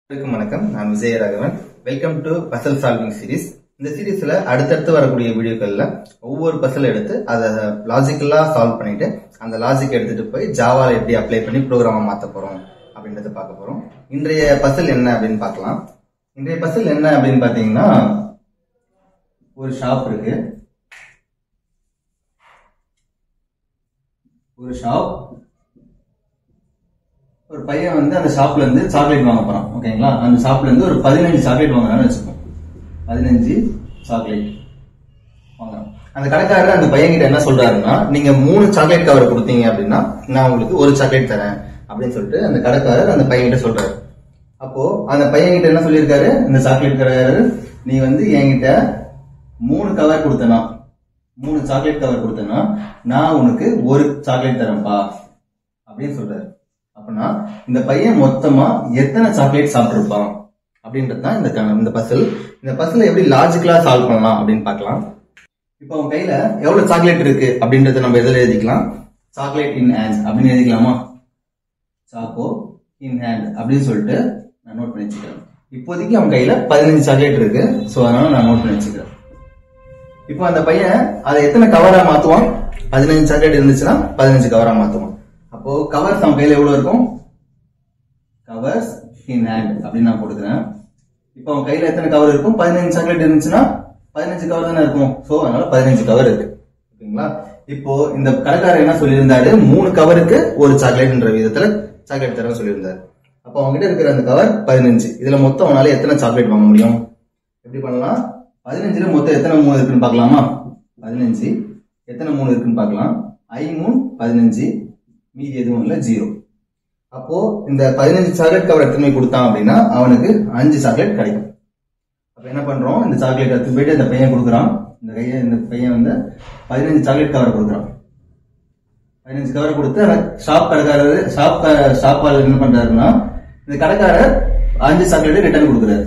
அனைவருக்கும் வணக்கம் நான் Vijayaraghavan welcome to puzzle solving series இந்த சீரிஸ்ல அடுத்தடுத்து வரக்கூடிய வீடியோக்கள்ல ஒவ்வொரு பசல் எடுத்து அதை லாஜிக்கலா சால்வ் பண்ணிட்டு அந்த லாஜிக் எடுத்துட்டு போய் ஜாவால எப்படி அப்ளை பண்ணி ப்ரோக்ராமா மாத்த போறோம் அப்படின்றத பார்க்க போறோம் இன்றைய பசல் என்ன அப்படின்னு பார்க்கலாம் இன்றைய பசல் என்ன அப்படின்னு பாத்தீங்கன்னா ஒரு ஷாப் இருக்கு ஒரு ஷாப் ஒரு பையன் வந்து அந்த ஷாப்ல இருந்து சாக்லேட் வாங்க போறான் ஓகேங்களா அந்த ஷாப்ல இருந்து ஒரு பதினஞ்சு சாக்லேட் வாங்குறான்னு வச்சுப்போம் பதினஞ்சு சாக்லேட் வாங்குறான் அந்த கடைக்காரர் அந்த பையன் கிட்ட என்ன சொல்றாருன்னா நீங்க மூணு சாக்லேட் கவர் கொடுத்தீங்க அப்படின்னா நான் உங்களுக்கு ஒரு சாக்லேட் தரேன் அப்படின்னு சொல்லிட்டு அந்த கடைக்காரர் அந்த பையன் கிட்ட சொல்றாரு அப்போ அந்த பையன் கிட்ட என்ன சொல்லியிருக்காரு இந்த சாக்லேட் கடைக்காரர் நீ வந்து என்கிட்ட மூணு கவர் கொடுத்தனா மூணு சாக்லேட் கவர் கொடுத்தனா நான் உனக்கு ஒரு சாக்லேட் தரேன்ப்பா அப்படின்னு சொல்றாரு அப்படின்னா இந்த பையன் மொத்தமா எத்தனை சாக்லேட் சாப்பிட்டிருப்பான் அப்படின்றது தான் இந்த க- இந்த பசில் இந்த பசில் எப்படி லாஜிக்கலா சால்வ் பண்ணலாம் அப்படின்னு பார்க்கலாம் இப்போ அவன் கையில எவ்வளவு சாக்லேட் இருக்கு அப்படின்றத நம்ம எதில் எழுதிக்கலாம் சாக்லேட் இன் ஹேண்ட் அப்படின்னு எழுதிக்கலாமா சாக்கோ இன் ஹேண்ட் அப்படின்னு சொல்லிட்டு நான் நோட் பண்ணி வச்சுக்கிறேன் இப்போதைக்கு அவன் கையில பதினஞ்சு சாக்லேட் இருக்கு ஸோ அதனால நான் நோட் பண்ணி வச்சுக்கிறேன் இப்போ அந்த பையன் அதை எத்தனை கவரா மாத்துவான் பதினஞ்சு சாக்லேட் இருந்துச்சுன்னா பதினஞ்சு கவரா மாத்துவான் அப்போ கவர்ஸ் அவன் கையில எவ்வளவு இருக்கும் கவர்ஸ் இன் ஹேண்ட் அப்படின்னு நான் கொடுக்குறேன் இப்போ அவன் கையில எத்தனை கவர் இருக்கும் பதினஞ்சு சாக்லேட் இருந்துச்சுன்னா பதினஞ்சு கவர் தானே இருக்கும் ஸோ அதனால பதினஞ்சு கவர் இருக்கு ஓகேங்களா இப்போ இந்த கடைக்காரர் என்ன சொல்லியிருந்தாரு மூணு கவருக்கு ஒரு சாக்லேட்ன்ற விதத்துல சாக்லேட் தரேன் சொல்லியிருந்தாரு அப்போ அவங்ககிட்ட இருக்கிற அந்த கவர் பதினஞ்சு இதுல மொத்தம் அவனால எத்தனை சாக்லேட் வாங்க முடியும் எப்படி பண்ணலாம் பதினஞ்சுல மொத்தம் எத்தனை மூணு இருக்குன்னு பார்க்கலாமா பதினஞ்சு எத்தனை மூணு இருக்குன்னு பார்க்கலாம் ஐ மூணு பதினஞ்சு மீதி எதுவும் இல்லை ஜீரோ அப்போ இந்த பதினஞ்சு சாக்லேட் கவர் எடுத்துன்னு போய் கொடுத்தான் அப்படின்னா அவனுக்கு அஞ்சு சாக்லேட் கிடைக்கும் அப்ப என்ன பண்றோம் இந்த சாக்லேட் எடுத்து போயிட்டு இந்த பையன் கொடுக்குறான் இந்த கையை இந்த பையன் வந்து பதினஞ்சு சாக்லேட் கவர் கொடுக்குறான் பதினஞ்சு கவர் கொடுத்து அந்த ஷாப் கடைக்காரர் ஷாப் ஷாப்பாளர் என்ன பண்றாருன்னா இந்த கடைக்காரர் அஞ்சு சாக்லேட் ரிட்டர்ன் கொடுக்குறாரு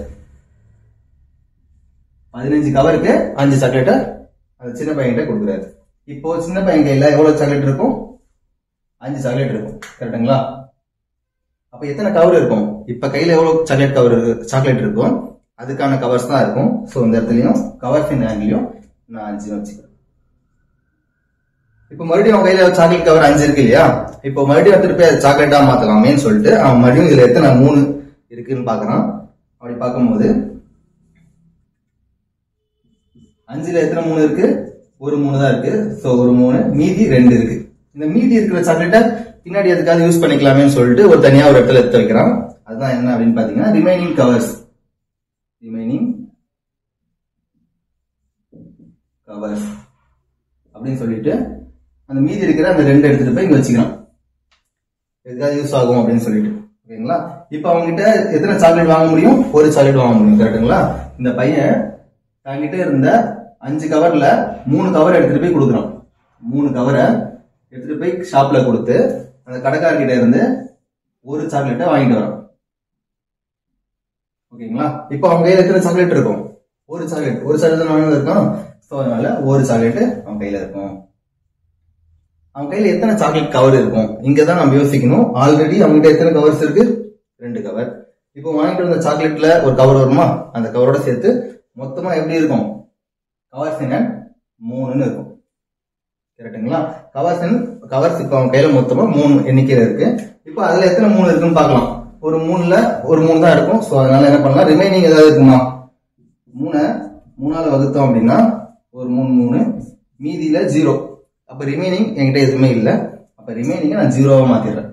பதினஞ்சு கவருக்கு அஞ்சு சாக்லேட்டை அந்த சின்ன பையன்கிட்ட கொடுக்குறாரு இப்போ சின்ன பையன் கையில எவ்வளவு சாக்லேட் இருக்கும் அஞ்சு சாக்லேட் இருக்கும் கரெக்டுங்களா அப்ப எத்தனை கவர் இருக்கும் இப்ப கையில எவ்வளவு சாக்லேட் கவர் சாக்லேட் இருக்கும் அதுக்கான கவர்ஸ் தான் இருக்கும் ஸோ இந்த இடத்துலயும் கவர்ஸ் இந்த ஆங்கிலையும் நான் அஞ்சு வச்சுக்கிறேன் இப்போ மறுபடியும் அவன் கையில சாக்லேட் கவர் அஞ்சு இருக்கு இல்லையா இப்போ மறுபடியும் எடுத்துட்டு போய் சாக்லேட்டா மாத்தலாமேன்னு சொல்லிட்டு அவன் மறுபடியும் இதுல எத்தனை மூணு இருக்குன்னு பாக்குறான் அப்படி பார்க்கும்போது அஞ்சுல எத்தனை மூணு இருக்கு ஒரு மூணு தான் இருக்கு சோ ஒரு மூணு மீதி ரெண்டு இருக்கு இந்த மீதி இருக்கிற சாக்லேட்டை பின்னாடி எதுக்காவது யூஸ் பண்ணிக்கலாமேன்னு சொல்லிட்டு ஒரு தனியா ஒரு இடத்துல எடுத்து வைக்கிறான் அதுதான் என்ன அப்படின்னு பாத்தீங்கன்னா ரிமைனிங் கவர்ஸ் ரிமைனிங் கவர்ஸ் அப்படின்னு சொல்லிட்டு அந்த மீதி இருக்கிற அந்த ரெண்டு எடுத்துட்டு போய் இங்க வச்சுக்கிறான் எதுக்காவது யூஸ் ஆகும் அப்படின்னு சொல்லிட்டு ஓகேங்களா இப்போ அவங்க கிட்ட எத்தனை சாக்லேட் வாங்க முடியும் ஒரு சாக்லேட் வாங்க முடியும் கரெக்டுங்களா இந்த பையன் தன்கிட்ட இருந்த அஞ்சு கவர்ல மூணு கவர் எடுத்துட்டு போய் கொடுக்குறான் மூணு கவரை எடுத்துட்டு போய் ஷாப்ல கொடுத்து அந்த கடைக்காரர்கிட்ட இருந்து ஒரு சாக்லேட்டை வாங்கிட்டு வரான் ஓகேங்களா இப்போ அவங்க கையில எத்தனை சாக்லேட் இருக்கும் ஒரு சாக்லேட் ஒரு சாக்லேட் தான் வாங்கினது இருக்கும் ஸோ அதனால ஒரு சாக்லேட் அவன் கையில இருக்கும் அவன் கையில எத்தனை சாக்லேட் கவர் இருக்கும் இங்க தான் நம்ம யோசிக்கணும் ஆல்ரெடி அவங்ககிட்ட எத்தனை கவர்ஸ் இருக்கு ரெண்டு கவர் இப்போ வாங்கிட்டு வந்த சாக்லேட்ல ஒரு கவர் வருமா அந்த கவரோட சேர்த்து மொத்தமா எப்படி இருக்கும் கவர்ஸ் என்ன மூணுன்னு இருக்கும் கரெக்ட்டுங்களா கவர்ஸ் கவர்ஸ் இப்போ அவன் கையில மொத்தமா மூணு எண்ணிக்கையில இருக்கு இப்போ அதுல எத்தனை மூணு இருக்குன்னு பார்க்கலாம் ஒரு மூணுல ஒரு மூணு தான் இருக்கும் ஸோ அதனால என்ன பண்ணலாம் ரிமைனிங் ஏதாவது இருக்குமா மூணை மூணால வகுத்தோம் அப்படின்னா ஒரு மூணு மூணு மீதியில ஜீரோ அப்ப ரிமைனிங் என்கிட்ட எதுவுமே இல்லை அப்ப ரிமைனிங்கை நான் ஜீரோவா மாத்திடுறேன்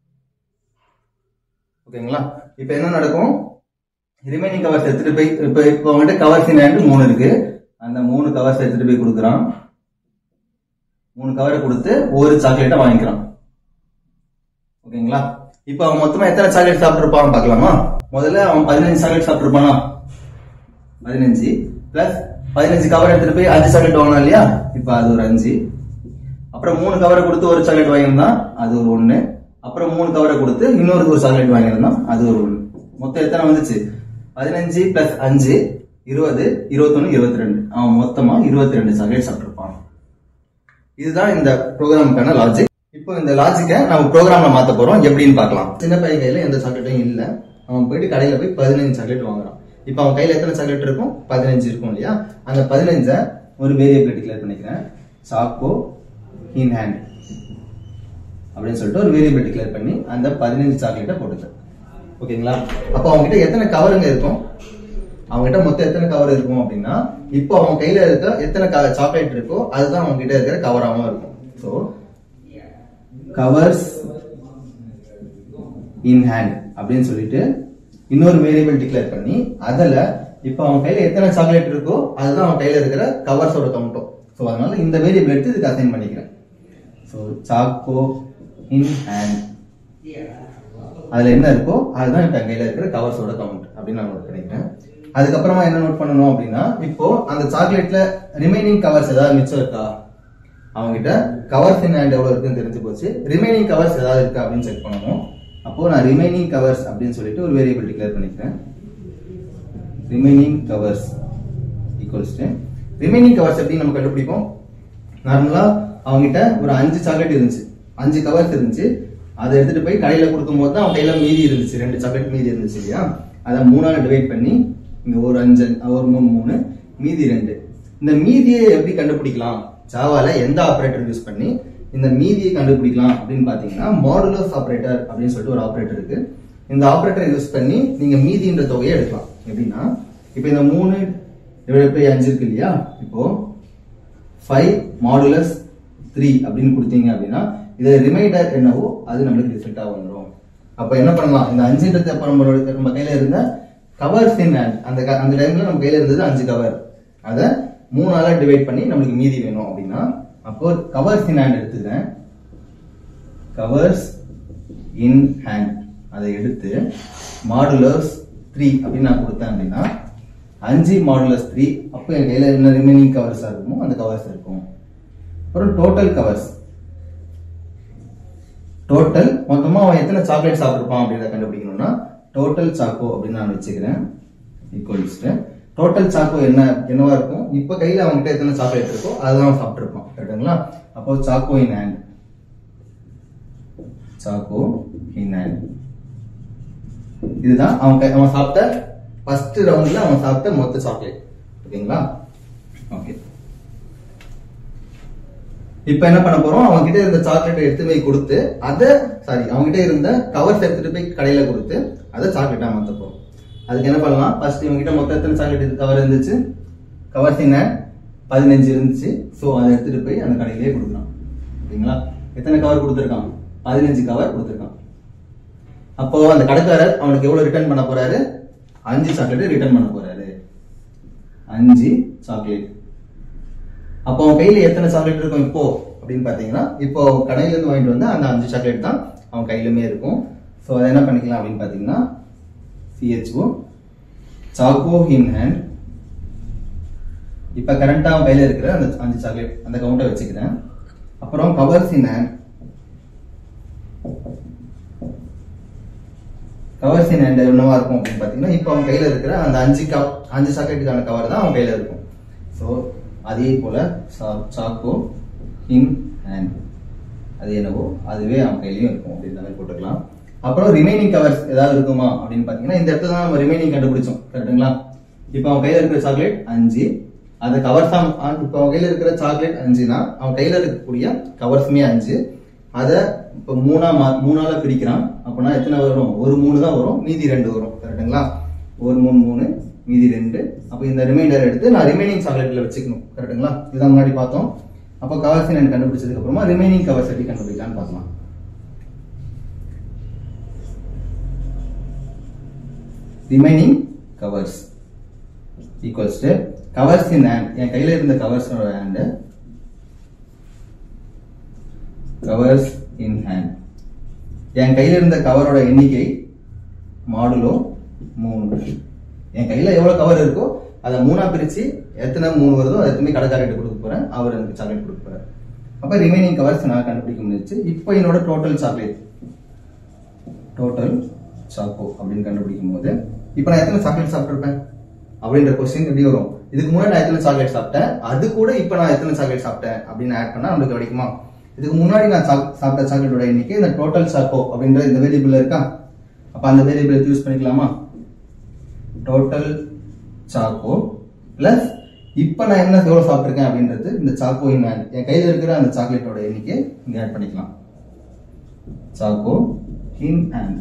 ஓகேங்களா இப்போ என்ன நடக்கும் ரிமைனிங் கவர்ஸ் எடுத்துட்டு போய் இப்போ இப்போ அவங்ககிட்ட கவர்ஸ் இன் மூணு இருக்கு அந்த மூணு கவர்ஸ் எடுத்துட்டு போய் கொடுக்குறான் மூணு கவரை கொடுத்து ஒரு சாக்லேட்டை வாங்கிக்கிறான் ஓகேங்களா இப்போ அவன் மொத்தமா எத்தனை சாக்லேட் சாப்பிட்டுருப்பான் பார்க்கலாமா முதல்ல அவன் பதினஞ்சு சாக்லேட் சாப்பிட்டுருப்பானா பதினஞ்சு பிளஸ் பதினஞ்சு கவர் எடுத்துட்டு போய் அஞ்சு சாக்லேட் வாங்கினா இல்லையா இப்போ அது ஒரு அஞ்சு அப்புறம் மூணு கவரை கொடுத்து ஒரு சாக்லேட் வாங்கியிருந்தான் அது ஒரு ஒண்ணு அப்புறம் மூணு கவரை கொடுத்து இன்னொரு ஒரு சாக்லேட் வாங்கியிருந்தான் அது ஒரு ஒண்ணு மொத்தம் எத்தனை வந்துச்சு பதினஞ்சு பிளஸ் அஞ்சு இருபது இருபத்தொன்னு இருபத்தி ரெண்டு அவன் மொத்தமா இருபத்தி ரெண்டு சாக்லேட் சாப்பிட்டிருப்பான் இதுதான் இந்த ப்ரோக்ராமுக்கான லாஜிக் இப்போ இந்த லாஜிக்கை நம்ம ப்ரோக்ராம்ல மாத்த போறோம் எப்படின்னு பார்க்கலாம் சின்ன பையன் கையில எந்த சாக்லேட்டும் இல்ல அவன் போயிட்டு கடையில போய் பதினஞ்சு சாக்லேட் வாங்குறான் இப்போ அவன் கையில எத்தனை சாக்லேட் இருக்கும் பதினஞ்சு இருக்கும் இல்லையா அந்த பதினஞ்சை ஒரு வேரியபிள் டிக்ளேர் பண்ணிக்கிறேன் சாக்கோ இன் ஹேண்ட் அப்படின்னு சொல்லிட்டு ஒரு வேரியபிள் டிக்ளேர் பண்ணி அந்த பதினஞ்சு சாக்லேட்டை போட்டுக்கிறேன் ஓகேங்களா அப்போ அவங்ககிட்ட எத்தனை கவருங்க இருக்கும் அவங்ககிட்ட மொத்தம் எத்தனை கவர் இருக்கும் அப்படின்னா இப்போ அவங்க கையில இருக்க எத்தனை சாக்லேட் இருக்கோ அதுதான் அவங்க கிட்ட இருக்கிற கவராகவும் இருக்கும் ஸோ கவர்ஸ் இன் ஹேண்ட் அப்படின்னு சொல்லிட்டு இன்னொரு வேரியபிள் டிக்ளேர் பண்ணி அதுல இப்போ அவன் கையில எத்தனை சாக்லேட் இருக்கோ அதுதான் அவன் கையில இருக்கிற கவர்ஸோட கவுண்ட்டும் ஸோ அதனால இந்த வேரியபிள் எடுத்து இதுக்கு அசைன் பண்ணிக்கிறேன் ஸோ சாக்கோ இன் ஹேண்ட் அதுல என்ன இருக்கோ அதுதான் இப்ப என் கையில இருக்கிற கவர்ஸோட கவுண்ட் அப்படின்னு நான் நோட் பண்ணிக்கிறேன் அதுக்கப்புறமா என்ன நோட் பண்ணணும் அப்படின்னா இப்போ அந்த சாக்லேட்ல ரிமைனிங் கவர்ஸ் ஏதாவது மிச்சம் இருக்கா அவங்க கிட்ட கவர்ஸ் இன் ஹேண்ட் எவ்வளவு இருக்குன்னு தெரிஞ்சு போச்சு ரிமைனிங் கவர்ஸ் ஏதாவது இருக்கா அப்படின்னு செக் பண்ணணும் அப்போ நான் ரிமைனிங் கவர்ஸ் அப்படின்னு சொல்லிட்டு ஒரு வேரியபிள் டிக்ளேர் பண்ணிக்கிறேன் remaining covers equals remaining covers எப்படி நம்ம கண்டுபிடிப்போம் நார்மலா அவங்க கிட்ட ஒரு அஞ்சு சாக்லேட் இருந்துச்சு அஞ்சு கவர்ஸ் இருந்துச்சு அதை எடுத்துட்டு போய் கடையில கொடுக்கும் போது தான் அவன் கையில மீதி இருந்துச்சு ரெண்டு சாக்லேட் மீதி இருந்துச்சு இல்லையா அதை மூணால டிவைட் பண்ணி இங்க ஒரு அஞ்சு ஒரு மூணு மூணு மீதி ரெண்டு இந்த மீதியை எப்படி கண்டுபிடிக்கலாம் ஜாவால எந்த ஆபரேட்டர் யூஸ் பண்ணி இந்த மீதியை கண்டுபிடிக்கலாம் அப்படின்னு பாத்தீங்கன்னா மாடுலஸ் ஆபரேட்டர் அப்படின்னு சொல்லிட்டு ஒரு ஆபரேட்டர் இருக்கு இந்த ஆபரேட்டர் யூஸ் பண்ணி நீங்க மீதின்ற தொகையை எடுக்கலாம் எப்படின்னா இப்போ இந்த மூணு டிவைட் பை அஞ்சு இருக்கு இல்லையா இப்போ ஃபைவ் மாடுலஸ் த்ரீ அப்படின்னு கொடுத்தீங்க அப்படின்னா இது ரிமைண்டர் என்னவோ அது நம்மளுக்கு ரிசல்ட்டா வந்துடும் அப்ப என்ன பண்ணலாம் இந்த அஞ்சுன்றது அப்ப நம்ம நம்ம கையில இருந்த கவர்ஸ் இன் ஹேண்ட் அந்த க- அந்த டைம்ல நம்ம கையில இருந்தது அஞ்சு கவர் அதை மூணால டிவைட் பண்ணி நம்மளுக்கு மீதி வேணும் அப்படின்னா அப்போ கவர்ஸ் இன் ஹேண்ட் எடுத்துக்கிறேன் கவர்ஸ் இன் ஹேண்ட் அதை எடுத்து மாடுலர்ஸ் த்ரீ அப்படின்னு நான் கொடுத்தேன் அப்படின்னா அஞ்சு மாடுலர்ஸ் த்ரீ அப்போ என் கையில என்ன ரிமைனிங் கவர்ஸா இருக்குமோ அந்த கவர்ஸ் இருக்கும் அப்புறம் டோட்டல் கவர்ஸ் டோட்டல் மொத்தமா அவன் எத்தனை சாக்லேட் சாப்பிட்டுருப்பான் அப்படின்றத கண்டுபிடிக்கணும்னா டோட்டல் சாக்கோ அப்படின்னு நான் வச்சுக்கிறேன் ஈக்குவல்ஸ் டோட்டல் சாக்கோ என்ன என்னவா இருக்கும் இப்ப கையில அவன்கிட்ட எத்தனை சாக்லேட் இருக்கோ அதுதான் அவன் சாப்பிட்டுருப்பான் கரெக்டுங்களா அப்போ choco in hand choco in hand இதுதான் அவன் கை- அவன் சாப்பிட்ட ஃபர்ஸ்ட் ரவுண்ட்ல அவன் சாப்பிட்ட மொத்த சாக்லேட் ஓகேங்களா ஓகே இப்ப என்ன பண்ண போறோம் அவங்க கிட்ட இருந்த சாக்லேட் எடுத்து போய் கொடுத்து அத சாரி அவங்க கிட்ட இருந்த கவர்ஸ் எடுத்துட்டு போய் கடையில கொடுத்து அதை சாக்லேட்டா மாத்த போறோம் அதுக்கு என்ன பண்ணலாம் ஃபர்ஸ்ட் இவங்க கிட்ட மொத்தம் எத்தனை சாக்லேட் கவர் இருந்துச்சு கவர்ஸ் என்ன பதினஞ்சு இருந்துச்சு சோ அதை எடுத்துட்டு போய் அந்த கடையிலேயே கொடுக்கலாம் ஓகேங்களா எத்தனை கவர் கொடுத்துருக்கான் பதினஞ்சு கவர் கொடுத்துருக்கான் அப்போ அந்த கடைக்காரர் அவனுக்கு எவ்வளவு ரிட்டர்ன் பண்ண போறாரு அஞ்சு சாக்லேட் ரிட்டர்ன் பண்ண போறாரு அஞ்சு சாக்லேட் அப்போ அவன் கையில எத்தனை சாக்லேட் இருக்கும் இப்போ அப்படின்னு பாத்தீங்கன்னா இப்போ கடையில இருந்து வாங்கிட்டு வந்தா அந்த அஞ்சு சாக்லேட் தான் அவன் கையிலுமே இருக்கும் ஸோ அதை என்ன பண்ணிக்கலாம் அப்படின்னு பாத்தீங்கன்னா சிஹெச்ஓ சாக்கோ இன் ஹேண்ட் இப்ப கரண்டா அவன் கையில இருக்கிற அந்த அஞ்சு சாக்லேட் அந்த கவுண்டை வச்சுக்கிறேன் அப்புறம் covers in hand covers in hand என்னவா இருக்கும் அப்படின்னு பாத்தீங்கன்னா இப்போ அவன் கையில இருக்கிற அந்த அஞ்சு கவ் அஞ்சு சாக்லேட்டுக்கான கவர் தான் அவன் கையில இருக்கும் ஸோ அதே போல சா- சாக்கோ இன் ஹேண்ட் அது என்னவோ அதுவே அவன் கையிலயும் இருக்கும் அப்படின்ற மாதிரி போட்டுக்கலாம் அப்புறம் ரிமைனிங் கவர்ஸ் ஏதாவது இருக்குமா அப்படின்னு பாத்தீங்கன்னா இந்த இடத்துல தான் நம்ம ரிமைனிங் கண்டுபிடிச்சோம் கரெக்ட்டுங்களா இப்போ அவன் கையில இருக்கிற சாக்லேட் அஞ்சு அந்த கவர்ஸ் தான் இப்போ அவன் கையில இருக்கிற சாக்லேட் அஞ்சுனா அவன் கையில இருக்கக்கூடிய கவர்ஸுமே அஞ்சு அதை இப்போ மூணா மா- மூணால பிரிக்கிறான் அப்படின்னா எத்தனை வரும் ஒரு மூணு தான் வரும் மீதி ரெண்டு வரும் கரெக்ட்டுங்களா ஒரு மூணு மூணு மீதி ரெண்டு அப்போ இந்த ரிமைண்டர் எடுத்து நான் ரிமைனிங் சாக்லேட்ல வச்சுக்கணும் கரெக்ட்டுங்களா இதான் முன்னாடி பார்த்தோம் அப்போ கவர்ஸ் நான் கண்டுபிடிச்சதுக்கு அப்புறமா ரிமைனிங் கவர்ஸ் எப்படி கண்டுபிடிக்கலாம்னு பார்க்கலாம் remaining covers equals to covers in hand என் கையில இருந்த covers hand covers in hand என் கையில இருந்த கவரோட எண்ணிக்கை மாடுலோ மூணு என் கையில எவ்வளவு கவர் இருக்கோ அதை மூணா பிரிச்சு எத்தனை மூணு வருதோ அதை எத்தனை கடைக்காரர்கிட்ட கொடுக்க போறேன் அவர் எனக்கு சாக்லேட் கொடுக்க போறாரு அப்ப ரிமைனிங் கவர்ஸ் நான் கண்டுபிடிக்க முடிஞ்சிச்சு இப்போ என்னோட டோட்டல் சாக்லேட் டோட்டல் சாக்கோ அப்படின்னு கண்டுபிடிக்கும் போது இப்போ நான் எத்தனை சாக்லேட் சாப்பிட்டிருப்பேன் அப்படின்ற கொஸ்டின் எப்படி வரும் இதுக்கு முன்னாடி நான் எத்தனை சாக்லேட் சாப்பிட்டேன் அது கூட இப்போ நான் எத்தனை சாக்லேட் சாப்பிட்டேன் அப்படின்னு ஆட் பண்ணா நம்மளுக்கு கிடைக்குமா இதுக்கு முன்னாடி நான் சாப்- சாப்பிட்ட சாக்லேட்டோட எண்ணிக்கை இந்த டோட்டல் சாக்கோ அப்படின்ற இந்த வேரியபிள் இருக்கா அப்ப அந்த வேரியபிள் யூஸ் பண்ணிக்கலாமா டோட்டல் சாக்கோ பிளஸ் இப்போ நான் என்ன எவ்வளோ சாப்பிட்ருக்கேன் அப்படின்றது இந்த சாக்கோ இன் hand. என் கையில் இருக்கிற அந்த சாக்லேட்டோட எண்ணிக்கை இங்கே ஆட் பண்ணிக்கலாம் சாக்கோ இன் ஹேண்ட்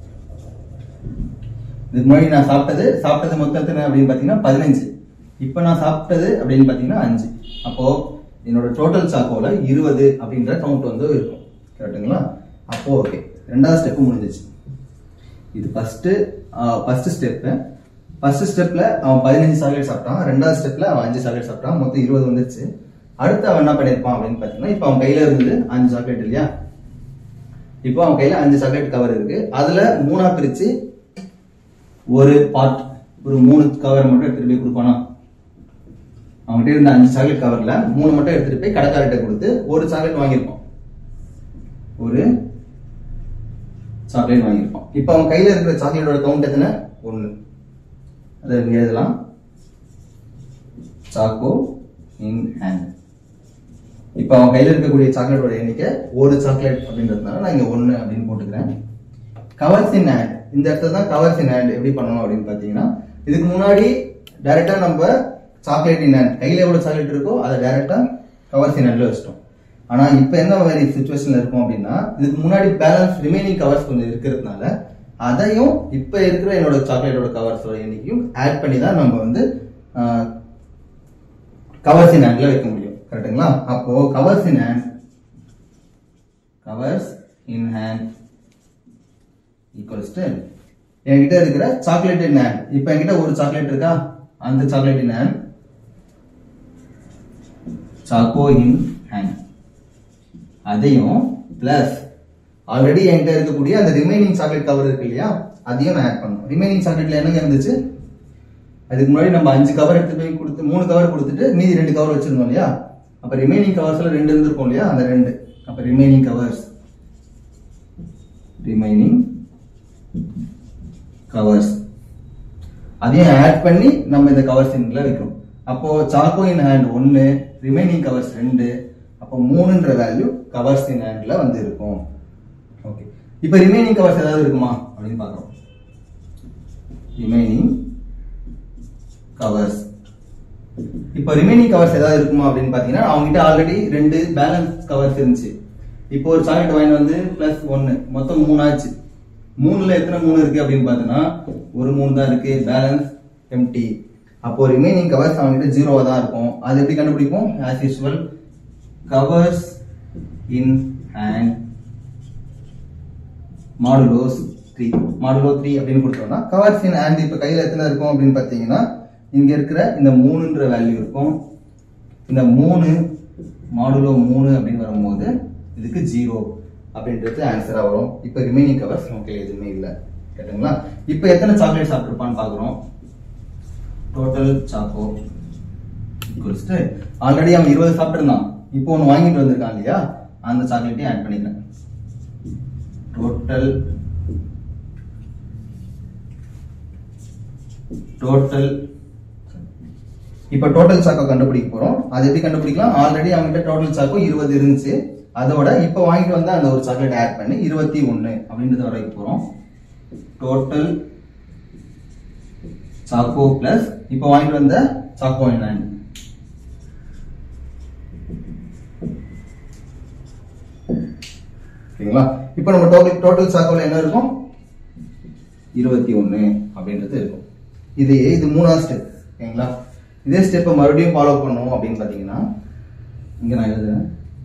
இதுக்கு முன்னாடி நான் சாப்பிட்டது சாப்பிட்டது மொத்தம் எத்தனை அப்படின்னு பார்த்தீங்கன்னா பதினஞ்சு இப்போ நான் சாப்பிட்டது அப்படின்னு பார்த்தீங்கன்னா அஞ்சு அப்போ என்னோட டோட்டல் சாக்கோல இருபது அப்படின்ற கவுண்ட் வந்து இருக்கும் கரெக்ட்டுங்களா அப்போ ஓகே ரெண்டாவது ஸ்டெப்பு முடிஞ்சிச்சு இது ஃபர்ஸ்ட் ஃபர்ஸ்ட் ஸ்டெப்பு ஃபர்ஸ்ட் ஸ்டெப்ல அவன் பதினஞ்சு சாக்லேட் சாப்பிட்டான் ரெண்டாவது ஸ்டெப்ல அவன் அஞ்சு சாக்லேட் சாப்பிட்டான் மொத்தம் இருபது வந்துருச்சு அடுத்து அவன் என்ன பண்ணிருப்பான் அப்படின்னு பார்த்தீங்கன்னா இப்போ அவன் கையில இருந்தது அஞ்சு சாக்லேட் இல்லையா இப்போ அவன் கையில அஞ்சு சாக்லேட் கவர் இருக்கு அதுல மூணா பிரிச்சு ஒரு பார்ட் ஒரு மூணு கவர் மட்டும் எடுத்துட்டு போய் கொடுப்பானா அவன்கிட்ட இருந்த அஞ்சு சாக்லேட் கவர்ல மூணு மட்டும் எடுத்துட்டு போய் கடைக்காரர்கிட்ட கொடுத்து ஒரு சாக்லேட் வாங்கியிருப்பான் ஒரு சாக்லேட் வாங்கியிருப்பான் இப்போ அவன் கையில இருக்கிற சாக்லேட்டோட கவுண்ட் எத்தனை ஒண்ணு அதை இங்க எழுதலாம் சாக்கோ இன் ஹேண்ட் இப்போ அவன் கையில இருக்கக்கூடிய சாக்லேட்டோட எண்ணிக்கை ஒரு சாக்லேட் அப்படின்றதுனால நான் இங்க ஒண்ணு அப்படின்னு போட்டுக்கிறேன் கவர்ஸ் இன் ஹேண்ட் இந்த இடத்துல தான் கவர்ஸ் இன் ஹேண்ட் எப்படி பண்ணணும் அப்படின்னு பாத்தீங்கன்னா இதுக்கு முன்னாடி டைரக்டா நம்ம சாக்லேட் இன் ஹேண்ட் கையில எவ்வளவு சாக்லேட் இருக்கோ அதை டைரக்டா கவர்ஸ் இன் ஹேண்ட்ல வச்சிட்டோம் ஆனா இப்ப என்ன மாதிரி சுச்சுவேஷன்ல இருக்கும் அப்படின்னா இதுக்கு முன்னாடி பேலன்ஸ் ரிமைனிங் கவர்ஸ் கொஞ்சம் இருக்கிறதுனால அதையும் இப்ப இருக்கிற என்னோட சாக்லேட்டோட கவர்ஸோட எண்ணிக்கையும் ஆட் பண்ணி தான் நம்ம வந்து கவர்ஸ் இன் ஹேண்ட்ல வைக்க முடியும் கரெக்ட்டுங்களா அப்போ covers in hand covers in hand equals to என்கிட்ட இருக்கிற சாக்லேட் இன் ஹேண்ட் இப்போ என்கிட்ட ஒரு சாக்லேட் இருக்கா அந்த chocolate in hand choco in hand அதையும் பிளஸ் ஆல்ரெடி என்கிட்ட இருக்கக்கூடிய அந்த ரிமைனிங் சாக்லேட் கவர் இருக்கு இல்லையா அதையும் நான் ஆட் பண்ணணும் ரிமைனிங் சாக்லேட்ல என்னங்க இருந்துச்சு அதுக்கு முன்னாடி நம்ம அஞ்சு கவர் எடுத்து போய் கொடுத்து மூணு கவர் கொடுத்துட்டு மீதி ரெண்டு கவர் வச்சிருந்தோம் இல்லையா அப்ப ரிமைனிங் கவர்ஸ்ல ரெண்டு இருந்திருக்கும் இல்லையா அந்த ரெண்டு அப்ப ரிமைனிங் கவர்ஸ் ரிமைனிங் கவர்ஸ் அதையும் ஆட் பண்ணி நம்ம இந்த கவர் சின்ல வைக்கிறோம் அப்போ சாக்கோ இன் ஹேண்ட் ஒன்னு ரிமைனிங் கவர்ஸ் ரெண்டு அப்போ மூணுன்ற வேல்யூ கவர்ஸ் இன் ஹேண்ட்ல வந்து இருக்கும் ஓகே இப்போ ரிமைனிங் கவர்ஸ் ஏதாவது இருக்குமா அப்படின்னு பார்க்குறோம் ரிமைனிங் கவர்ஸ் இப்போ ரிமைனிங் கவர்ஸ் ஏதாவது இருக்குமா அப்படின்னு பார்த்தீங்கன்னா அவங்ககிட்ட ஆல்ரெடி ரெண்டு பேலன்ஸ் கவர்ஸ் இருந்துச்சு இப்போ ஒரு சாக்லேட் வாங்கி வந்து பிளஸ் ஒன்னு மொத்தம் மூணு ஆச்சு மூணுல எத்தனை மூணு இருக்கு அப்படின்னு பார்த்தோன்னா ஒரு மூணு தான் இருக்கு பேலன்ஸ் எம்டி அப்போ ரிமைனிங் கவர்ஸ் அவங்ககிட்ட ஜீரோவா தான் இருக்கும் அது எப்படி கண்டுபிடிப்போம் as usual covers in hand modulus three modulo three அப்படின்னு கொடுத்தோம்னா கவர்ஸ் இன் ஹேண்ட் இப்போ கையில் எத்தனை இருக்கும் அப்படின்னு பார்த்தீங்கன்னா இங்க இருக்கிற இந்த மூணுன்ற வேல்யூ இருக்கும் இந்த மூணு மாடுலோ மூணு அப்படின்னு வரும்போது இதுக்கு ஜீரோ அப்படின்றது ஆன்சரா வரும் இப்போ ரிமைனிங் கவர்ஸ் நமக்கு எதுவுமே இல்லை கேட்டுங்களா இப்போ எத்தனை சாக்லேட் சாப்பிட்டுருப்பான்னு பார்க்குறோம் டோட்டல் சாக்கோ ஈக்குவல்ஸ் ஆல்ரெடி அவன் இருபது சாப்பிட்டுருந்தான் இப்போ ஒன்று வாங்கிட்டு வந்திருக்கான் இல்லையா அந்த சாக்லேட்டையும் ஆட் பண்ணிக்கிறேன் டோட்டல் டோட்டல் இப்போ டோட்டல் சாக்கோ கண்டுபிடிக்க போறோம் அது எப்படி கண்டுபிடிக்கலாம் ஆல்ரெடி அவங்ககிட்ட டோட்டல் சாக்கோ இருபது இருந்துச்சு அதோட இப்போ வாங்கிட்டு வந்த அந்த ஒரு சாக்லேட் ஆட் பண்ணி இருபத்தி ஒன்று அப்படின்றத வரைக்க போறோம் டோட்டல் சாக்கோ பிளஸ் இப்போ வாங்கிட்டு வந்த சாக்கோ நைன் ஓகேங்களா இப்போ நம்ம டோட்டல் டோட்டல் சாக்கோல என்ன இருக்கும் இருபத்தி ஒன்று அப்படின்றது இருக்கும் இது இது மூணாவது ஸ்டெப் ஓகேங்களா இதே ஸ்டெப்பை மறுபடியும் ஃபாலோ பண்ணுவோம் அப்படின்னு பார்த்தீங்கன்னா இங்கே நான் எழுதுறேன்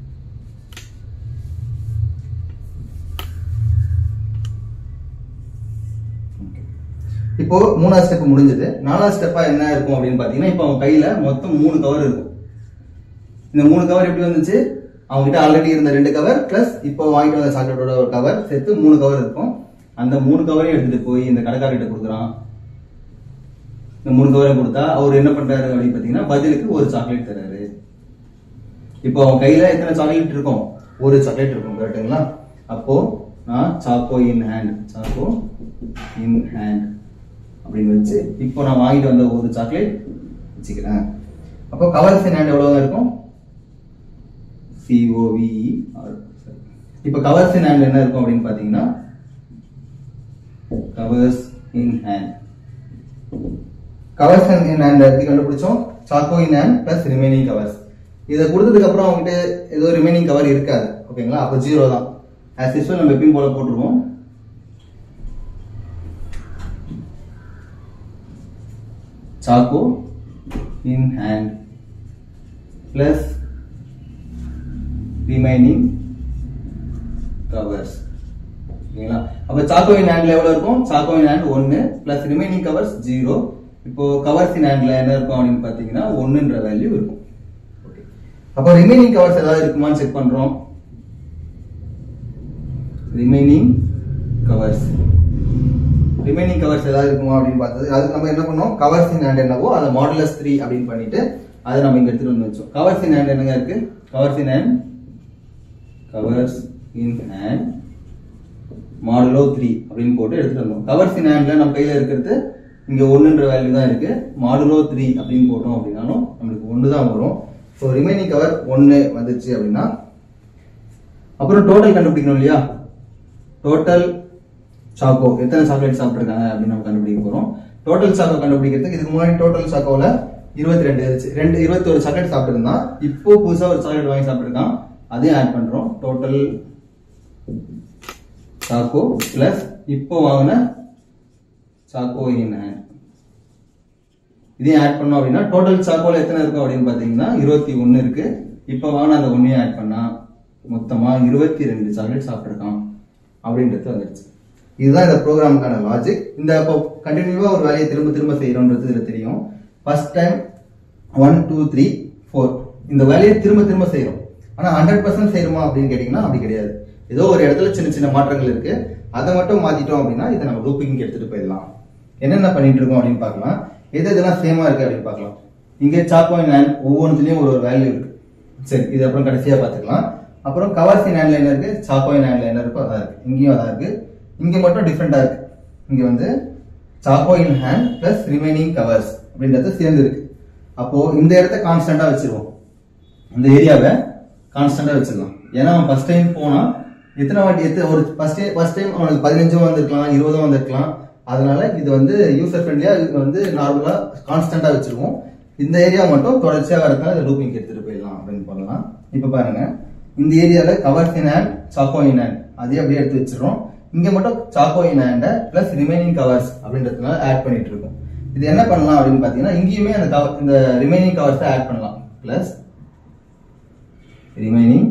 Okay. இப்போ மூணாவது ஸ்டெப் முடிஞ்சது நாலாவது ஸ்டெப்பா என்ன இருக்கும் அப்படின்னு பார்த்தீங்கன்னா இப்போ அவன் கையில மொத்தம் மூணு கவர் இருக்கும் இந்த மூணு கவர் எப்படி வந்துச்சு அவங்க கிட்ட ஆல்ரெடி இருந்த ரெண்டு கவர் பிளஸ் இப்போ வாங்கிட்டு வந்த சாக்லேட்டோட ஒரு கவர் சேர்த்து மூணு கவர் இருக்கும் அந்த மூணு கவரையும் எடுத்துட்டு போய் இந்த கடைக்காரர்கிட்ட கொடுக்குறான் இந்த மூணு கவரையும் கொடுத்தா அவர் என்ன பண்றாரு அப்படின்னு பாத்தீங்கன்னா பதிலுக்கு ஒரு சாக்லேட் தராரு இப்போ அவன் கையில எத்தனை சாக்லேட் இருக்கும் ஒரு சாக்லேட் இருக்கும் கரெக்டுங்களா அப்போ நான் choco in hand choco in hand அப்படின்னு வச்சு இப்போ நான் வாங்கிட்டு வந்த ஒரு சாக்லேட் வச்சுக்கிறேன் அப்போ கவர்ஸ் இன் ஹேண்ட் எவ்வளவு இருக்கும் சிஓவிஇ இப்போ கவர்ஸ் இன் ஹேண்ட் என்ன இருக்கும் அப்படின்னு பாத்தீங்கன்னா covers in hand covers in hand எப்படி கண்டுபிடிச்சோம் choco in hand plus remaining covers இதை கொடுத்ததுக்கு அப்புறம் அவங்ககிட்ட ஏதோ ரிமைனிங் கவர் இருக்காது ஓகேங்களா அப்போ ஜீரோ தான் ஆஸ் யூஸ்வல் நம்ம எப்பயும் போல போட்டுருவோம் choco in hand plus remaining covers ஓகேங்களா அப்ப சாக்கோ இன் ஹேண்ட்ல எவ்வளவு இருக்கும் சாக்கோ இன் ஹேண்ட் ஒன்னு பிளஸ் ரிமைனிங் கவர்ஸ் ஜீரோ இப்போ கவர்ஸ் இன் ஹேண்ட்ல என்ன இருக்கும் அப்படின்னு பாத்தீங்கன்னா ஒன்னுன்ற வேல்யூ இருக்கும் ஓகே அப்போ ரிமைனிங் கவர்ஸ் ஏதாவது இருக்குமான்னு செக் பண்றோம் ரிமைனிங் கவர்ஸ் ரிமைனிங் கவர்ஸ் ஏதாவது இருக்குமா அப்படின்னு பார்த்தது அதுக்கு நம்ம என்ன பண்ணோம் கவர்ஸ் இன் ஹேண்ட் என்னவோ அதை மாடுலஸ் த்ரீ அப்படின்னு பண்ணிட்டு அதை நம்ம இங்க எடுத்துட்டு வந்து வச்சோம் கவர்ஸ் இன் ஹேண்ட் என்னங்க இருக்கு covers in hand covers in hand modulo three அப்படின்னு போட்டு எடுத்துட்டு வந்தோம் கவர்ஸ் இன் ஹேண்ட்ல நம்ம கையில இருக்கிறது இங்க ஒன்னுன்ற வேல்யூ தான் இருக்கு மாடுலோ த்ரீ அப்படின்னு போட்டோம் அப்படின்னாலும் நம்மளுக்கு ஒன்று தான் வரும் ஸோ ரிமைனிங் கவர் ஒன்று வந்துச்சு அப்படின்னா அப்புறம் டோட்டல் கண்டுபிடிக்கணும் இல்லையா டோட்டல் சாக்கோ எத்தனை சாக்லேட் சாப்பிட்டுருக்காங்க அப்படின்னு நம்ம கண்டுபிடிக்க போறோம் டோட்டல் சாக்கோ கண்டுபிடிக்கிறதுக்கு இதுக்கு முன்னாடி டோட்டல் சாக்கோல இருபத்தி ரெண்டு இருந்துச்சு ரெண்டு இருபத்தி ஒரு சாக்லேட் சாப்பிட்டுருந்தான் இப்போ புதுசா ஒரு சாக்லேட் வாங்கி சாப்பிட்டுருக்கான் அதையும் ஆட் பண்றோம் டோட்டல் சாக்கோ பிளஸ் இப்போ வாங்கின சாக்கோ இன் ஹேண்ட் இதையும் ஆட் பண்ணோம் அப்படின்னா டோட்டல் சாக்கோல எத்தனை இருக்கும் அப்படின்னு பாத்தீங்கன்னா இருபத்தி ஒன்னு இருக்கு இப்போ வாங்கின அந்த ஒன்னையும் ஆட் பண்ணா மொத்தமா இருபத்தி ரெண்டு சாக்லேட் சாப்பிட்டுருக்கான் அப்படின்றது வந்துருச்சு இதுதான் இந்த ப்ரோக்ராமுக்கான லாஜிக் இந்த இப்போ கண்டினியூவா ஒரு வேலையை திரும்ப திரும்ப செய்யறோன்றது இதுல தெரியும் first time one two three four இந்த வேலையை திரும்ப திரும்ப செய்யறோம் ஆனா ஹண்ட்ரட் பர்சன்ட் செய்யணுமா அப்படின்னு கேட்டீங்கன்னா அப்படி கிடையாது ஏதோ ஒரு இடத்துல சின்ன சின்ன மாற்றங்கள் இருக்கு அதை மட்டும் மாத்திட்டோம் அப்படின்னா இதை நம்ம லூப்பிங் எடுத்துட்டு போயிடலாம் என்னென்ன பண்ணிட்டு இருக்கோம் அப்படின்னு பார்க்கலாம் எது இதெல்லாம் சேமா இருக்கு அப்படின்னு பார்க்கலாம் இங்கே சாப்பாயின் ஹேண்ட் ஒவ்வொன்றுலயும் ஒரு ஒரு வேல்யூ இருக்கு சரி இது அப்புறம் கடைசியா பார்த்துக்கலாம் அப்புறம் கவர்ஸின் ஹேண்ட்ல என்ன இருக்கு சாக்கோயின் ஹேண்ட்ல என்ன இருக்கோ அதான் இருக்கு இங்கேயும் அதான் இருக்கு இங்க மட்டும் டிஃப்ரெண்டா இருக்கு இங்க வந்து choco in hand plus remaining covers அப்படின்றது சேர்ந்து இருக்கு அப்போ இந்த இடத்த கான்ஸ்டன்டா வச்சிருவோம் இந்த ஏரியாவை கான்ஸ்டன்டா வச்சிடலாம் ஏன்னா அவன் ஃபர்ஸ்ட் டைம் போனா எத்தனை வாட்டி எத்தனை ஒரு ஃபர்ஸ்ட் டைம் ஃபர்ஸ்ட் டைம் அவனுக்கு பதினஞ்சும் வந்திருக்கலாம் இருபதும் வந்திருக்கலாம் அதனால இது வந்து யூசர் ஃப்ரெண்ட்லியா இது வந்து நார்மலா கான்ஸ்டன்டா வச்சிருவோம் இந்த ஏரியா மட்டும் தொடர்ச்சியா வரதுனால இதை லூப்பிங் எடுத்துட்டு போயிடலாம் அப்படின்னு பண்ணலாம் இப்ப பாருங்க இந்த ஏரியால கவர் ஹேண்ட் சாக்கோ ஹேண்ட் அதே அப்படியே எடுத்து வச்சிடறோம் இங்க மட்டும் choco hand plus remaining covers அப்படின்றதுனால ஆட் பண்ணிட்டு இருக்கோம் இது என்ன பண்ணலாம் அப்படின்னு பாத்தீங்கன்னா இங்கேயுமே அந்த cover- இந்த ரிமைனிங் கவர்ஸ் ஆட் பண்ணலாம் பிளஸ் ரிமைனிங்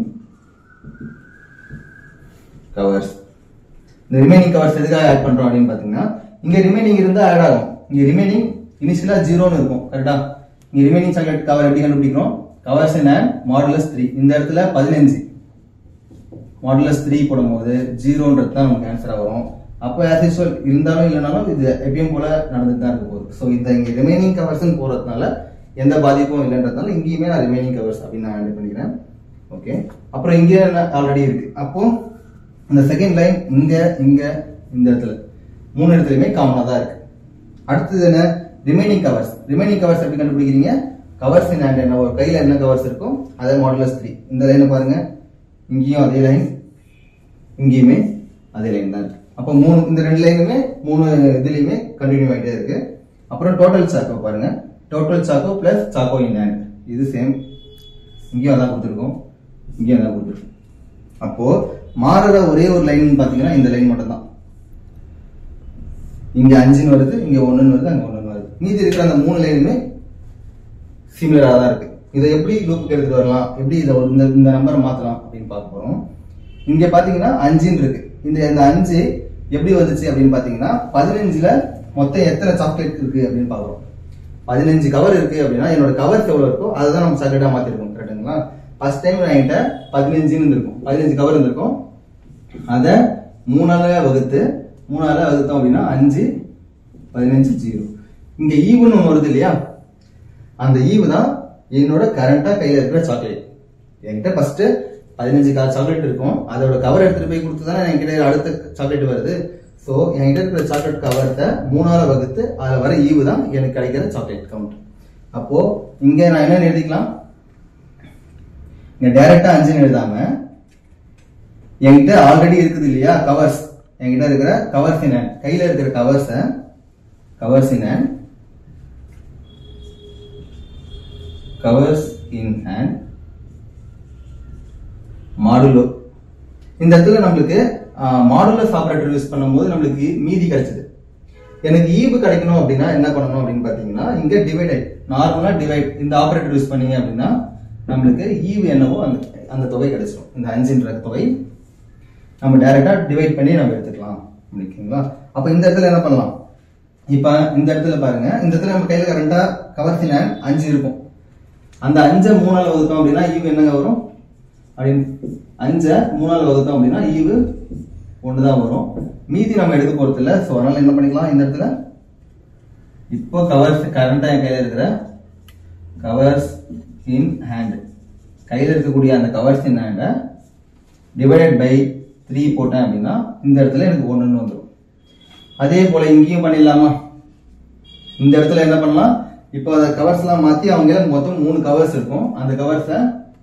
கவர்ஸ் இந்த ரிமைனிங் கவர்ஸ் எதுக்காக ஆட் பண்றோம் அப்படின்னு பாத்தீங்கன்னா இங்க ரிமைனிங் இருந்தா ஆட் ஆகும் இங்க ரிமைனிங் இனிஷியலா ஜீரோன்னு இருக்கும் கரெக்டா இங்க ரிமைனிங் சாக்லேட் கவர் எப்படி கண்டுபிடிக்கிறோம் கவர்ஸ் என்ன மாடுலஸ் த்ரீ இந்த இடத்துல பதினஞ்சு மாடுலஸ் த்ரீ போடும்போது ஜீரோன்றது தான் நமக்கு ஆன்சரா வரும் அப்போ ஆஸ் யூஸ்வல் இருந்தாலும் இல்லைனாலும் இது எப்பயும் போல நடந்துட்டு தான் இருக்க போகுது ஸோ இந்த இங்க ரிமைனிங் கவர்ஸ் போறதுனால எந்த பாதிப்பும் இல்லைன்றதுனால இங்கேயுமே நான் ரிமைனிங் கவர்ஸ் அப்படின்னு நான் ஆட் பண்ணிக்கிறேன் ஓகே அப்புறம் இங்க ஆல்ரெடி இருக்கு அப்போ இந்த செகண்ட் லைன் இங்க இங்க இந்த இடத்துல மூணு இடத்துலயுமே காமனா தான் இருக்கு அடுத்தது என்ன ரிமைனிங் கவர்ஸ் ரிமைனிங் கவர்ஸ் எப்படி கண்டுபிடிக்கிறீங்க கவர்ஸ் இன் ஹேண்ட் என்ன ஒரு கையில என்ன கவர்ஸ் இருக்கும் அதே மாடுலஸ் த்ரீ இந்த லைனை பாருங்க இங்கேயும் அதே லைன் இங்கேயுமே அதே லைன் தான் இருக்கு அப்போ மூணு இந்த ரெண்டு லைனுமே மூணு இதுலயுமே கண்டினியூ ஆயிட்டே இருக்கு அப்புறம் டோட்டல் சாக்கோ பாருங்க total choco plus choco in hand இது சேம் இங்கேயும் அதான் கொடுத்துருக்கோம் இங்கேயும் அதான் கொடுத்துருக்கோம் அப்போ மாறுற ஒரே ஒரு லைன் பாத்தீங்கன்னா இந்த லைன் மட்டும் தான் இங்க அஞ்சுன்னு வருது இங்க ஒண்ணுன்னு வருது அங்க ஒண்ணுன்னு வருது மீதி இருக்கிற அந்த மூணு லைனுமே சிமிலரா தான் இருக்கு இதை எப்படி லூப்புக்கு எடுத்துட்டு வரலாம் எப்படி இதை ஒரு இந்த இந்த நம்பரை மாத்தலாம் அப்படின்னு பார்க்க போறோம் இங்க பாத்தீங்கன்னா அஞ்சுன்னு இருக்கு இந்த இந்த அஞ்சு எப்படி வந்துச்சு அப்படின்னு பாத்தீங்கன்னா பதினஞ்சுல மொத்தம் எத்தனை சாக்லேட் இருக்கு அப்படின்னு பாக்குறோம் பதினஞ்சு கவர் இருக்கு அப்படின்னா என்னோட கவர்ஸ் எவ்வளவு இருக்கோ அதுதான் நம்ம சாக்லேட்டா மாத்திருக்கோம் கரெக்டுங்களா ஃபர்ஸ்ட் டைம் நான் என்கிட்ட பதினஞ்சுன்னு இருந்திருக்கும் பதினஞ்சு கவர் இருந்திருக்கும் அதை மூணால வகுத்து மூணால வகுத்தோம் அப்படின்னா அஞ்சு பதினஞ்சு ஜீரோ இங்க ஈவுன்னு ஒன்று வருது இல்லையா அந்த ஈவு தான் என்னோட கரண்டா கையில இருக்கிற சாக்லேட் என்கிட்ட ஃபர்ஸ்ட் பதினஞ்சு கா சாக்லேட் இருக்கும் அதோட கவர் எடுத்துட்டு போய் கொடுத்து தானே என்கிட்ட அடுத்த சாக்லேட் வருது ஸோ என்கிட்ட இருக்கிற சாக்லேட் கவரத்தை மூணால வகுத்து அதுல வர ஈவு தான் எனக்கு கிடைக்கிற சாக்லேட் கவுண்ட் அப்போ இங்க நான் என்ன எழுதிக்கலாம் இங்க டைரக்டா அஞ்சுன்னு எழுதாம என்கிட்ட ஆல்ரெடி இருக்குது இல்லையா கவர்ஸ் என்கிட்ட இருக்கிற கவர்ஸ் இன் ஹேண்ட் கையில இருக்கிற கவர்ஸை covers in hand covers in hand modulo இந்த இடத்துல நம்மளுக்கு மாடுலஸ் ஆபரேட்டர் யூஸ் பண்ணும்போது நம்மளுக்கு மீதி கிடைச்சது எனக்கு ஈவு கிடைக்கணும் அப்படின்னா என்ன பண்ணணும் அப்படின்னு பாத்தீங்கன்னா இங்க டிவைட் நார்மலா டிவைட் இந்த ஆபரேட்டர் யூஸ் பண்ணீங்க அப்படின்னா நம்மளுக்கு ஈவு என்னவோ அந்த அந்த தொகை கிடைச்சிடும் இந்த அஞ்சுன்ற தொகை நம்ம டைரக்டா டிவைட் பண்ணி நம்ம எடுத்துக்கலாம் ஓகேங்களா அப்ப இந்த இடத்துல என்ன பண்ணலாம் இப்ப இந்த இடத்துல பாருங்க இந்த இடத்துல நம்ம கையில கரண்டா கவர்ச்சின அஞ்சு இருக்கும் அந்த அஞ்சை மூணால வகுத்தோம் அப்படின்னா ஈவு என்னங்க வரும் அப்படின்னு அஞ்சை மூணால வகுத்தோம் அப்படின்னா ஈவு ஒண்ணுதான் வரும் மீதி நம்ம எடுக்க போறது இல்ல சோ அதனால என்ன பண்ணிக்கலாம் இந்த இடத்துல இப்போ கவர்ஸ் கரண்டா என் கையில இருக்கிற கவர்ஸ் இன் ஹேண்ட் கையில இருக்கக்கூடிய அந்த கவர்ஸ் இன் ஹேண்டை டிவைடட் பை த்ரீ போட்டேன் அப்படின்னா இந்த இடத்துல எனக்கு ஒண்ணுன்னு வந்துடும் அதே போல இங்கேயும் பண்ணிடலாமா இந்த இடத்துல என்ன பண்ணலாம் இப்போ அந்த கவர்ஸ் எல்லாம் மாத்தி அவங்க எல்லாம் மொத்தம் மூணு கவர்ஸ் இருக்கும் அந்த கவர்ஸை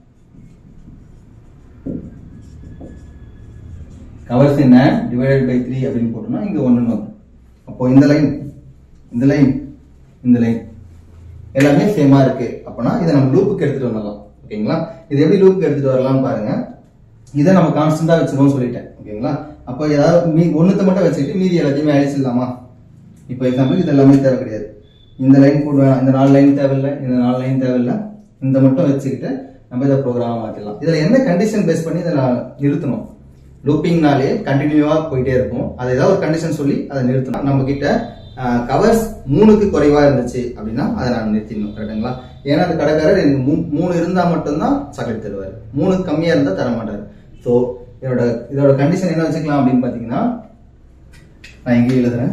கவர்ஸ் என்ன டிவைடட் பை த்ரீ அப்படின்னு போட்டோம்னா இங்க ஒண்ணுன்னு வரும் அப்போ இந்த லைன் இந்த லைன் இந்த லைன் எல்லாமே சேமா இருக்கு அப்பனா இதை நம்ம லூப்புக்கு எடுத்துட்டு வந்துடலாம் ஓகேங்களா இது எப்படி லூப்புக்கு எடுத்துட்டு வரலாம் பாருங்க இதை நம்ம கான்ஸ்டன்டா வச்சிருவோம் சொல்லிட்டேன் ஓகேங்களா அப்போ ஏதாவது மீ ஒண்ணுத்த மட்டும் வச்சுக்கிட்டு மீதி எல்லாத்தையுமே அழிச்சிடலாமா இப்போ எக்ஸாம்பிள் இது எல்லாமே தேவை கிடையாது இந்த லைன் போட்டு வேணாம் இந்த நாலு லைன் தேவையில்லை இந்த நாலு லைன் தேவையில்லை இந்த மட்டும் வச்சுக்கிட்டு நம்ம இதை ப்ரோக்ராம் மாத்திடலாம் இதுல என்ன கண்டிஷன் பேஸ் பண்ணி இதை நான் நிறுத்தணும் லூப்பிங்னாலே கண்டினியூவா போயிட்டே இருக்கும் அதை ஏதாவது ஒரு கண்டிஷன் சொல்லி அதை நிறுத்தணும் நம்ம கிட்ட கவர்ஸ் மூணுக்கு குறைவா இருந்துச்சு அப்படின்னா அதை நான் நிறுத்திடணும் கரெக்டுங்களா ஏன்னா அந்த கடைக்காரர் எனக்கு மூ- மூணு இருந்தா மட்டும்தான் சாக்லேட் தருவார் மூணு கம்மியா இருந்தா தர மாட்டார் ஸோ இதோட இதோட கண்டிஷன் என்ன வச்சுக்கலாம் அப்படின்னு பாத்தீங்கன்னா நான் இங்கே எழுதுறேன்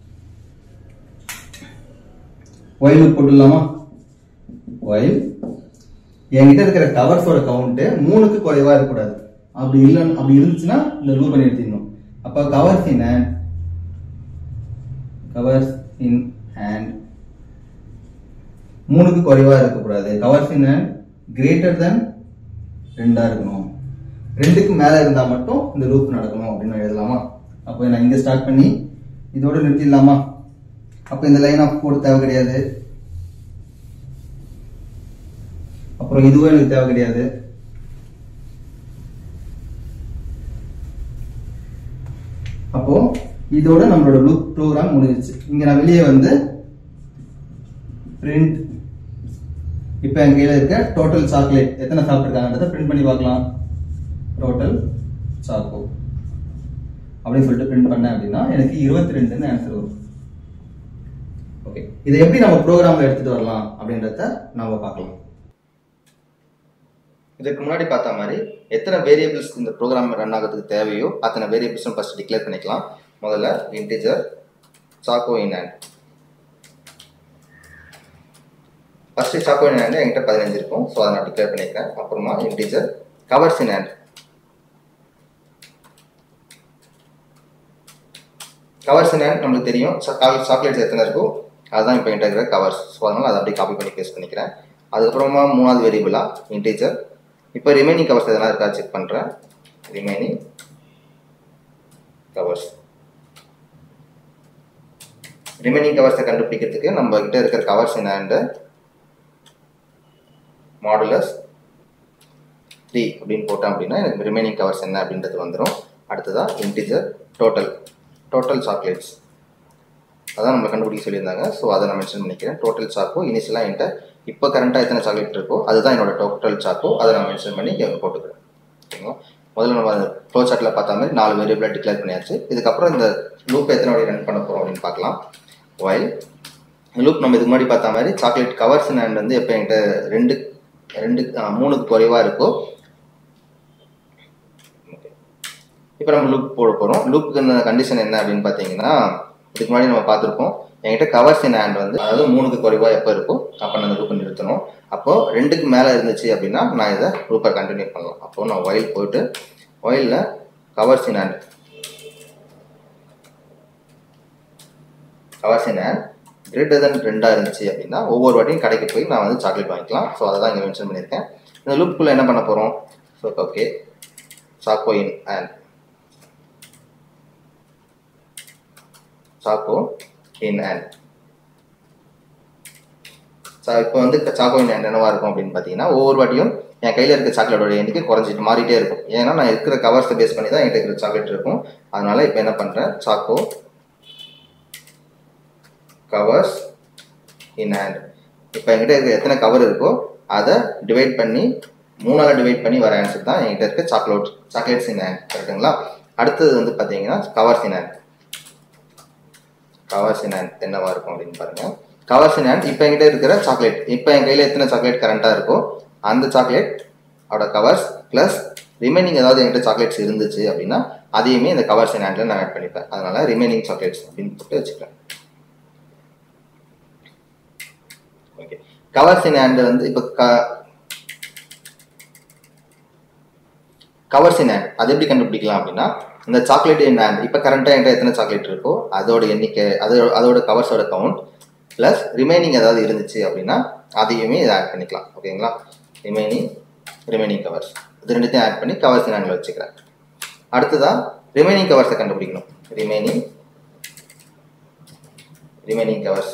ஒயில் போட்டுடலாமா ஒயில் என்கிட்ட இருக்கிற கவர்ஸோட கவுண்ட் மூணுக்கு குறைவா இருக்கக்கூடாது அப்படி இல்லைன்னு அப்படி இருந்துச்சுன்னா இந்த லூப் பண்ணி எடுத்துக்கணும் அப்ப covers in hand covers in hand மூணுக்கு குறைவா இருக்கக்கூடாது covers in hand greater than ரெண்டா இருக்கணும் ரெண்டுக்கு மேல இருந்தா மட்டும் இந்த லூப் நடக்கணும் அப்படின்னு நான் எழுதலாமா அப்போ நான் இங்க ஸ்டார்ட் பண்ணி இதோட நிறுத்திடலாமா அப்போ இந்த லைன் ஆஃப் போட தேவை கிடையாது அப்புறம் இதுவும் எனக்கு தேவை கிடையாது அப்போ இதோட நம்மளோட லூப் ப்ரோக்ராம் முடிஞ்சிச்சு இங்க நான் வெளியே வந்து பிரிண்ட் இப்போ என் கையில இருக்க டோட்டல் சாக்லேட் எத்தனை சாப்பிட்டுருக்காங்கன்றத பிரிண்ட் பண்ணி பார்க்கலாம் டோட்டல் சாக்கோ அப்படின்னு சொல்லிட்டு பிரிண்ட் பண்ணேன் அப்படின்னா எனக்கு இருபத்தி ரெண்டுன்னு ஆன்சர் வரும் ஓகே இதை எப்படி நம்ம ப்ரோக்ராம்ல எடுத்துட்டு வரலாம் அப்படின்றத நாம பார்க்கலாம் இதுக்கு முன்னாடி பார்த்த மாதிரி எத்தனை வேரியபிள்ஸ் இந்த ப்ரோக்ராம் ரன் ஆகிறதுக்கு தேவையோ அத்தனை வேரியபிள்ஸும் ஃபர்ஸ்ட் டிக்ளேர் பண்ணிக்கலாம் முதல்ல integer choco in hand first choco in hand என்கிட்ட பதினஞ்சு இருக்கும் ஸோ அதை நான் டிக்ளேர் பண்ணிக்கிறேன் அப்புறமா integer covers in hand covers என்ன நம்மளுக்கு தெரியும் சாக்லேட்ஸ் எத்தனை இருக்கோ அதுதான் இப்போ என்கிட்ட இருக்கிற கவர்ஸ் ஸோ அதனால் அதை அப்படியே காப்பி பண்ணி பேஸ்ட் பண்ணிக்கிறேன் அதுக்கப்புறமா மூணாவது வேரியபிளா இன்டீஜர் இப்போ ரிமைனிங் கவர்ஸ் எதனா இருக்கா செக் பண்ணுறேன் ரிமைனிங் கவர்ஸ் ரிமைனிங் கவர்ஸை கண்டுபிடிக்கிறதுக்கு நம்ம கிட்ட இருக்கிற கவர்ஸ் என்னண்டு மாடுலஸ் த்ரீ அப்படின்னு போட்டேன் அப்படின்னா எனக்கு ரிமைனிங் கவர்ஸ் என்ன அப்படின்றது வந்துடும் அடுத்ததா இன்டிஜர் டோட்டல் டோட்டல் சாக்லேட்ஸ் அதான் நம்ம கண்டுபிடிக்க சொல்லியிருந்தாங்க ஸோ அதை நான் மென்ஷன் பண்ணிக்கிறேன் டோட்டல் சாக்கோ இனிஷியலாக என்கிட்ட இப்போ கரண்ட்டாக எத்தனை சாக்லேட் இருக்கோ அதுதான் என்னோட டோட்டல் சாக்கோ அதை நான் மென்ஷன் பண்ணி இங்கே போட்டுக்கிறேன் ஓகேங்களா முதல்ல நம்ம ஃப்ளோ சார்ட்டில் பார்த்த மாதிரி நாலு வேரியபிளை டிக்ளேர் பண்ணியாச்சு இதுக்கப்புறம் இந்த லூப் எத்தனை வாட்டி ரன் பண்ண போகிறோம் அப்படின்னு பார்க்கலாம் ஒயில் லூப் நம்ம இதுக்கு முன்னாடி பார்த்த மாதிரி சாக்லேட் கவர்ஸ் அண்ட் வந்து எப்போ என்கிட்ட ரெண்டு ரெண்டு ஆ, மூணுக்கு குறைவாக இருக்கோ இப்போ நம்ம லூப் போட போகிறோம் லூப்புக்கு கண்டிஷன் என்ன அப்படின்னு பார்த்தீங்கன்னா இதுக்கு முன்னாடி நம்ம பார்த்துருப்போம் என்கிட்ட கவர்ஸ் இன் ஹேண்ட் வந்து அதாவது மூணுக்கு குறைவாக எப்போ இருக்கோ அப்போ நான் அந்த லூப்பை நிறுத்தணும் அப்போ ரெண்டுக்கு மேலே இருந்துச்சு அப்படின்னா நான் இதை லூப்பை கண்டினியூ பண்ணலாம் அப்போ நான் ஒயில் போயிட்டு ஒயிலில் covers in hand covers in hand greater than ரெண்டாக இருந்துச்சு அப்படின்னா ஒவ்வொரு வாட்டியும் கடைக்கு போய் நான் வந்து சாக்லேட் வாங்கிக்கலாம் ஸோ அதை தான் இங்கே மென்ஷன் பண்ணியிருக்கேன் இந்த லூப்புக்குள்ளே என்ன பண்ண போகிறோம் so okay choco in hand choco in hand so இப்போ வந்து சாக்கோ இன் ஹேண்ட் என்னவா இருக்கும் அப்படின்னு பார்த்தீங்கன்னா ஒவ்வொரு வாட்டியும் என் கையில் இருக்க சாக்லேட்டோட எண்ணிக்கை குறைஞ்சிட்டு மாறிட்டே இருக்கும் ஏன்னா நான் இருக்கிற கவர்ஸை பேஸ் பண்ணி தான் என்கிட்ட இருக்கிற சாக்லேட் இருக்கும் அதனால இப்போ என்ன பண்ணுறேன் சாக்கோ கவர்ஸ் இன் ஹேண்ட் இப்போ என்கிட்ட இருக்க எத்தனை கவர் இருக்கோ அதை டிவைட் பண்ணி மூணால் டிவைட் பண்ணி வர ஆன்சர் தான் என்கிட்ட இருக்க சாக்லேட் சாக்லேட்ஸ் இன் ஹேண்ட் கரெக்டுங்களா அடுத்தது வந்து பார்த்தீங்கன்னா covers in hand covers in hand என்னவா இருக்கும் அப்படின்னு பாருங்க கவர்ஸ் இன் ஹேண்ட் இப்போ என்கிட்ட இருக்கிற சாக்லேட் இப்போ என் கையில் எத்தனை சாக்லேட் கரண்ட்டாக இருக்கோ அந்த சாக்லேட் அவட கவர்ஸ் ப்ளஸ் ரிமைனிங் ஏதாவது என்கிட்ட சாக்லேட்ஸ் இருந்துச்சு அப்படின்னா அதையுமே இந்த கவர்ஸ் இன் ஹேண்டில் நான் ஆட் பண்ணிப்பேன் அதனால ரிமைனிங் சாக்லேட்ஸ் அப்படின்னு போட்டு வச்சுக்கிறேன் ஓகே கவர்ஸ் இன் ஹேண்ட் வந்து இப்போ க கவர்ஸ் இன் ஹேண்ட் அது எப்படி கண்டுபிடிக்கலாம் அப்படின்னா இந்த சாக்லேட் இன் ஹேண்ட் இப்போ கரண்ட்டாக என்கிட்ட எத்தனை சாக்லேட் இருக்கோ அதோட எண்ணிக்கை அதோட அதோட கவர்ஸோட கவுண்ட் ப்ளஸ் ரிமைனிங் ஏதாவது இருந்துச்சு அப்படின்னா அதையுமே இதை ஆட் பண்ணிக்கலாம் ஓகேங்களா ரிமைனிங் ரிமைனிங் கவர்ஸ் இது ரெண்டுத்தையும் ஆட் பண்ணி கவர்ஸ் இன் ஹேண்டில் வச்சுக்கிறேன் அடுத்ததா ரிமைனிங் கவர்ஸை கண்டுபிடிக்கணும் ரிமைனிங் ரிமைனிங் கவர்ஸ்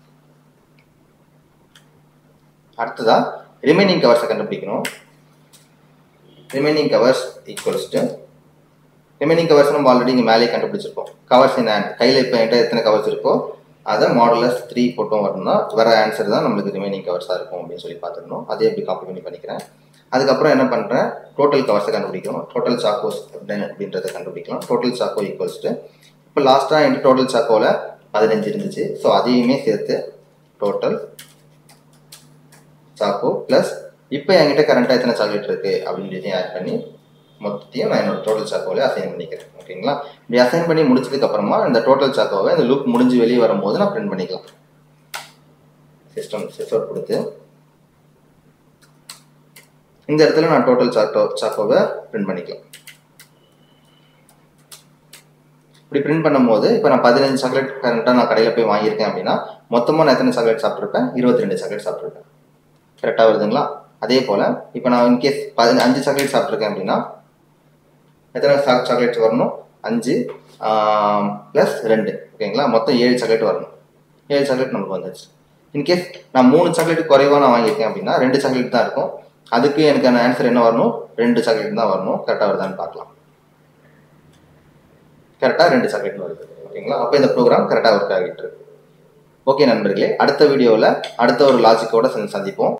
அடுத்ததா ரிமைனிங் கவர்ஸை கண்டுபிடிக்கணும் remaining covers equals to remaining covers நம்ம ஆல்ரெடி இங்கே மேலே கண்டுபிடிச்சிருப்போம் கவர்ஸ் இன் ஹேண்ட் கையில் இப்போ என்கிட்ட எத்தனை கவர்ஸ் இருக்கோ அதை மாடலஸ் த்ரீ போட்டும் வரணும்னா வர ஆன்சர் தான் நம்மளுக்கு ரிமைனிங் கவர்ஸாக இருக்கும் அப்படின்னு சொல்லி பார்த்துக்கணும் அதே எப்படி காப்பி பண்ணி பண்ணிக்கிறேன் அதுக்கப்புறம் என்ன பண்ணுறேன் டோட்டல் கவர்ஸை கண்டுபிடிக்கணும் டோட்டல் சாக்கோஸ் அப்படின்றத கண்டுபிடிக்கலாம் டோட்டல் சாக்கோ ஈக்குவல்ஸ் டு இப்போ லாஸ்ட்டாக என்கிட்ட டோட்டல் சாக்கோவில் பதினஞ்சு இருந்துச்சு ஸோ அதையுமே சேர்த்து டோட்டல் சாக்கோ ப்ளஸ் இப்போ என்கிட்ட கரண்ட்டாக எத்தனை சாக்லேட் இருக்குது அப்படின்றதையும் ஆட் பண்ணி மொத்தத்தையும் நான் என்னோட டோட்டல் சாக்கோவில் அசைன் பண்ணிக்கிறேன் ஓகேங்களா இப்படி அசைன் பண்ணி முடிச்சதுக்கு அப்புறமா இந்த டோட்டல் சாக்கோவை இந்த லூப் முடிஞ்சு வெளியே வரும்போது நான் பிரிண்ட் பண்ணிக்கலாம் சிஸ்டம் சிஸ்டம் கொடுத்து இந்த இடத்துல நான் டோட்டல் சாக்கோ சாக்கோவை பிரிண்ட் பண்ணிக்கலாம் இப்படி பிரிண்ட் பண்ணும்போது இப்போ நான் பதினஞ்சு சாக்லேட் கரண்ட்டாக நான் கடையில் போய் வாங்கியிருக்கேன் அப்படின்னா மொத்தமாக நான் எத்தனை சாக்லேட் சாப்பிட்ருப்பேன் இருபத்தி ரெண்டு சாக்லேட் சாப்பிட்ருப்பேன் கரெக்டாக வருதுங்களா அதே போல் இப்போ நான் இன்கேஸ் பதினஞ்சு அஞ்சு சாக்லேட் சாப்பிட்ருக்கேன் அப்படின்னா எத்தனை சாக் சாக்லேட்ஸ் வரணும் அஞ்சு ப்ளஸ் ரெண்டு ஓகேங்களா மொத்தம் ஏழு சாக்லேட் வரணும் ஏழு சாக்லேட் நமக்கு வந்துச்சு இன்கேஸ் நான் மூணு சாக்லேட் குறைவாக நான் வாங்கியிருக்கேன் அப்படின்னா ரெண்டு சாக்லேட் தான் இருக்கும் அதுக்கு எனக்கான ஆன்சர் என்ன வரணும் ரெண்டு சாக்லேட் தான் வரணும் கரெக்டாக வருதான்னு பார்க்கலாம் கரெக்டாக ரெண்டு சாக்லேட் வருது ஓகேங்களா அப்போ இந்த ப்ரோக்ராம் கரெக்டாக ஒர்க் ஆகிட்டு இருக்கு ஓகே நண்பர்களே அடுத்த வீடியோவில் அடுத்த ஒரு லாஜிக்கோட சந்திப்போம்